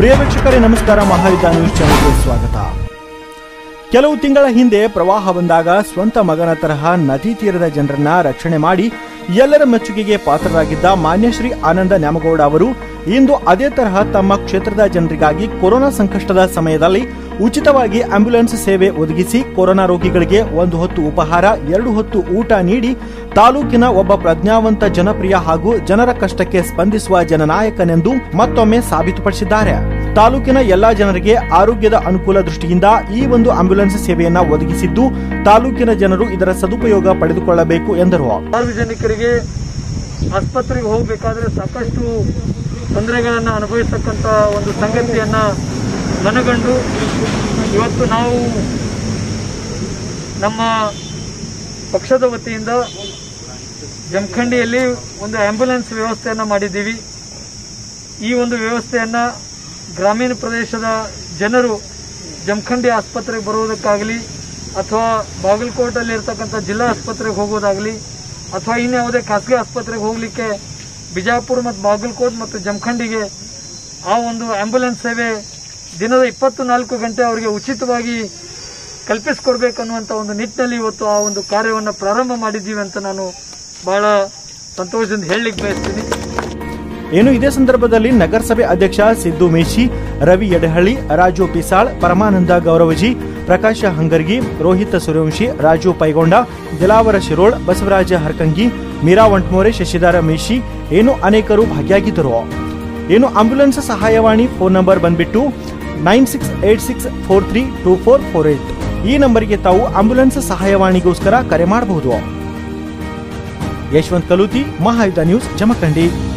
ಪ್ರಿಯ ವೀಕ್ಷಕರೇ ನಮಸ್ಕಾರ ಮಹಾಯುದ್ಧ ನ್ಯೂಸ್ ಚಾನೆಲ್ಗೆ ಸ್ವಾಗತ ಕೆಲವು ತಿಂಗಳ ಹಿಂದೆ ಪ್ರವಾಹ ಬಂದಾಗ ಸ್ವಂತ ಮಗನ ತರಹ ನದಿ ತೀರದ ಜನರನ್ನ ರಕ್ಷಣೆ ಮಾಡಿ ಎಲ್ಲರ ಮೆಚ್ಚುಗೆಗೆ ಪಾತ್ರರಾಗಿದ್ದ ಮಾನ್ಯಶ್ರೀ ಆನಂದ ನ್ಯಾಮಗೌಡ ಅವರು ಇಂದು ಅದೇ ತರಹ ತಮ್ಮ ಕ್ಷೇತ್ರದ ಜನರಿಗಾಗಿ ಕೊರೋನಾ ಸಂಕಷ್ಟದ ಸಮಯದಲ್ಲಿ ಉಚಿತವಾಗಿ ಆಂಬ್ಯುಲೆನ್ಸ್ ಸೇವೆ ಒದಗಿಸಿ ಕೊರೋನಾ ರೋಗಿಗಳಿಗೆ ಒಂದು ಹೊತ್ತು ಉಪಹಾರ ಎರಡು ಹೊತ್ತು ಊಟ ನೀಡಿ ತಾಲೂಕಿನ ಒಬ್ಬ ಪ್ರಜ್ಞಾವಂತ ಜನಪ್ರಿಯ ಹಾಗೂ ಜನರ ಕಷ್ಟಕ್ಕೆ ಸ್ಪಂದಿಸುವ ಜನನಾಯಕನೆಂದು ಮತ್ತೊಮ್ಮೆ ಸಾಬೀತುಪಡಿಸಿದ್ದಾರೆ ತಾಲೂಕಿನ ಎಲ್ಲಾ ಜನರಿಗೆ ಆರೋಗ್ಯದ ಅನುಕೂಲ ದೃಷ್ಟಿಯಿಂದ ಈ ಒಂದು ಆಂಬ್ಯುಲೆನ್ಸ್ ಸೇವೆಯನ್ನ ಒದಗಿಸಿದ್ದು ತಾಲೂಕಿನ ಜನರು ಇದರ ಸದುಪಯೋಗ ಪಡೆದುಕೊಳ್ಳಬೇಕು ಎಂದರು ಸಾರ್ವಜನಿಕರಿಗೆ ಆಸ್ಪತ್ರೆಗೆ ಹೋಗಬೇಕಾದ್ರೆ ಸಾಕಷ್ಟು ತೊಂದರೆಗಳನ್ನು ಅನುಭವಿಸತಕ್ಕಂಥ ಒಂದು ಸಂಗತಿಯನ್ನು ಮನಗಂಡು ಇವತ್ತು ನಾವು ನಮ್ಮ ಪಕ್ಷದ ವತಿಯಿಂದ ಜಮಖಂಡಿಯಲ್ಲಿ ಒಂದು ಆಂಬ್ಯುಲೆನ್ಸ್ ವ್ಯವಸ್ಥೆಯನ್ನು ಮಾಡಿದ್ದೀವಿ ಈ ಒಂದು ವ್ಯವಸ್ಥೆಯನ್ನು ಗ್ರಾಮೀಣ ಪ್ರದೇಶದ ಜನರು ಜಮಖಂಡಿ ಆಸ್ಪತ್ರೆಗೆ ಬರುವುದಕ್ಕಾಗಲಿ ಅಥವಾ ಬಾಗಲಕೋಟಲ್ಲಿ ಇರ್ತಕ್ಕಂಥ ಜಿಲ್ಲಾ ಆಸ್ಪತ್ರೆಗೆ ಹೋಗೋದಾಗಲಿ ಅಥವಾ ಇನ್ಯಾವುದೇ ಖಾಸಗಿ ಆಸ್ಪತ್ರೆಗೆ ಹೋಗಲಿಕ್ಕೆ ಬಿಜಾಪುರ ಮತ್ತು ಬಾಗಲಕೋಟ್ ಮತ್ತು ಜಮಖಂಡಿಗೆ ಆ ಒಂದು ಆಂಬ್ಯುಲೆನ್ಸ್ ಸೇವೆ ದಿನದ ಇಪ್ಪತ್ತು ನಾಲ್ಕು ಗಂಟೆ ಅವರಿಗೆ ಉಚಿತವಾಗಿ ಕಲ್ಪಿಸಿಕೊಡ್ಬೇಕನ್ನುವಂಥ ಒಂದು ನಿಟ್ಟಿನಲ್ಲಿ ಇವತ್ತು ಆ ಒಂದು ಕಾರ್ಯವನ್ನು ಪ್ರಾರಂಭ ಮಾಡಿದ್ದೀವಿ ಅಂತ ನಾನು ಬಹಳ ಸಂತೋಷದಿಂದ ಹೇಳಲಿಕ್ಕೆ ಬಯಸ್ತೀನಿ ಏನು ಇದೇ ಸಂದರ್ಭದಲ್ಲಿ ನಗರಸಭೆ ಅಧ್ಯಕ್ಷ ಸಿದ್ದು ಮೇಶಿ ರವಿ ಯಡಹಳ್ಳಿ ರಾಜು ಪಿಸಾಳ್ ಪರಮಾನಂದ ಗೌರವಜಿ ಪ್ರಕಾಶ ಹಂಗರ್ಗಿ ರೋಹಿತ ಸೂರ್ಯವಂಶಿ ರಾಜು ಪೈಗೊಂಡ ದಿಲಾವರ ಶಿರೋಳ್ ಬಸವರಾಜ ಹರ್ಕಂಗಿ ಮೀರಾ ವಂಟ್ಮೋರೆ ಶಶಿಧರ ಮೇಶಿ ಏನು ಅನೇಕರು ಭಾಗಿಯಾಗಿದ್ದರು ಏನು ಆಂಬ್ಯುಲೆನ್ಸ್ ಸಹಾಯವಾಣಿ ಫೋನ್ ನಂಬರ್ ಬಂದ್ಬಿಟ್ಟು nine six eight six four three two four four eight ಈ ನಂಬರ್ಗೆ ತಾವು ಆಂಬ್ಯುಲೆನ್ಸ್ ಸಹಾಯವಾಣಿಗೋಸ್ಕರ ಕರೆ ಮಾಡಬಹುದು ಯಶವಂತ್ ಕಲೂತಿ ಮಹಾಯುಧ ನ್ಯೂಸ್ ಜಮಖಂಡಿ